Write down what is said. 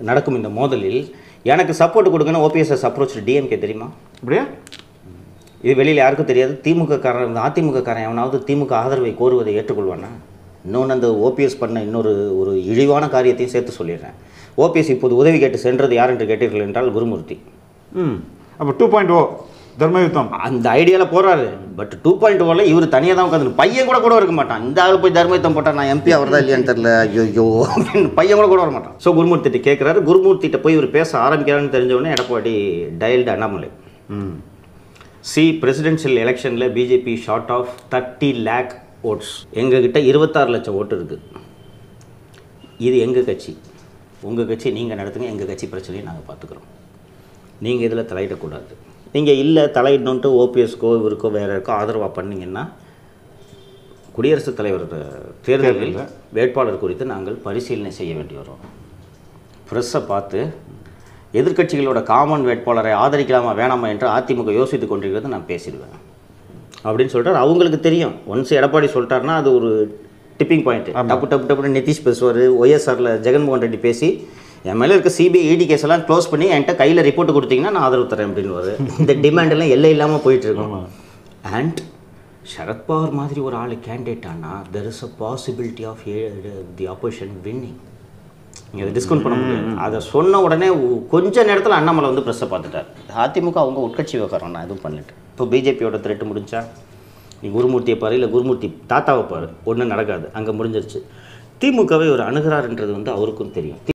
நடக்கும் இந்த மோதலில் எனக்கு சப்போர்ட் கொடுக்கணும் ஓபிஎஸ்எஸ் அப்ரோச் டிஎம்கே தெரியுமா அப்படியா இது வெளியில் யாருக்கும் தெரியாது திமுக காரன் அதிமுக காரன் எவனாவது திமுக ஆதரவை கோருவதை ஏற்றுக்கொள்வானா இன்னொன்று அந்த ஓபிஎஸ் பண்ண இன்னொரு ஒரு இழிவான காரியத்தையும் சேர்த்து சொல்லிடுறேன் ஓபிஎஸ் இப்போது உதவி கேட்டு சென்றது யார் என்று கேட்டீர்கள் என்றால் குருமூர்த்தி ம் அப்போ டூ பாயிண்ட் ஓ தர்மயுத்தம் அந்த ஐடியாவில் போறாரு பட் டூ பாயிண்ட் ஓவில் இவர் தனியாக தான் உட்காந்து பையன் கூட கூட இருக்க மாட்டான் இந்த ஆள் போய் தர்மயுத்தம் போட்டால் நான் எம்பி அவர் தான் இல்லையான்னு தெரில ஐயோ அப்படின்னு பையன் கூட கூட வர மாட்டான் ஸோ குருமூர்த்திட்ட கேட்குறாரு குருமூர்த்திட்ட போய் இவர் பேச ஆரம்பிக்கிறான்னு தெரிஞ்ச உடனே எடப்பாடி டயல்டு அண்ணாமலை ம் சி பிரசிடென்ஷியல் எலெக்ஷனில் BJP short of thirty lakh votes எங்ககிட்ட இருபத்தாறு லட்சம் ஓட்டு இருக்குது இது எங்கள் கட்சி உங்கள் கட்சி நீங்கள் நடத்துங்க எங்கள் கட்சி பிரச்சனையை நாங்கள் பார்த்துக்குறோம் நீங்கள் இதில் தலையிடக்கூடாது நீங்கள் இல்லை தலையிடணுன்ட்டு ஓபிஎஸ்க்கோ இவருக்கோ வேற யாருக்கோ ஆதரவாக பண்ணீங்கன்னா குடியரசுத் தலைவர் தேர்தலில் வேட்பாளர் குறித்து நாங்கள் பரிசீலனை செய்ய வேண்டி வரும் ப்ரெஸ்ஸை பார்த்து எதிர்க்கட்சிகளோட காமன் வேட்பாளரை ஆதரிக்கலாமா வேணாமா என்று அதிமுக யோசித்து கொண்டிருக்கிறது நான் பேசிடுவேன் அப்படின்னு சொல்லிட்டார் அவங்களுக்கு தெரியும் ஒன்ஸ் எடப்பாடி சொல்லிட்டாருன்னா அது ஒரு டிப்பிங் பாயிண்ட் டப்பு டப்பு டப்புன்னு நிதிஷ் பேசுவார் ஒய்எஸ்ஆரில் ஜெகன்மோகன் ரெட்டி பேசி என் மேலே இருக்க சிபிஐ இடி கேஸ் எல்லாம் க்ளோஸ் பண்ணி என்கிட்ட கையில் ரிப்போர்ட் கொடுத்தீங்கன்னா நான் ஆதரவு தரேன் அப்படின்னு இந்த டிமாண்ட் எல்லாம் எல்லை இல்லாமல் போயிட்டு இருக்கும் அண்ட் சரத்பவார் மாதிரி ஒரு ஆள் கேண்டிடேட் ஆனால் there is a possibility of the opposition winning நீங்கள் அதை டிஸ்கவுண்ட் பண்ண முடியாது அதை சொன்ன உடனே ஒ- கொஞ்ச நேரத்தில் அண்ணாமலை வந்து ப்ரெஸ்ஸை பார்த்துட்டார் அதிமுக அவங்க உட்கட்சி விவகாரம் நான் எதுவும் பண்ணிட்டேன் இப்போ பிஜேபியோட த்ரெட்டு முடிஞ்சா நீ குருமூர்த்தியை பாரு இல்லை குருமூர்த்தி தாத்தாவை பாரு ஒன்றும் நடக்காது அங்கே முடிஞ்சிருச்சு திமுகவை ஒரு அணுகிறாருன்றது வந்து அவருக்கும் தெரியும்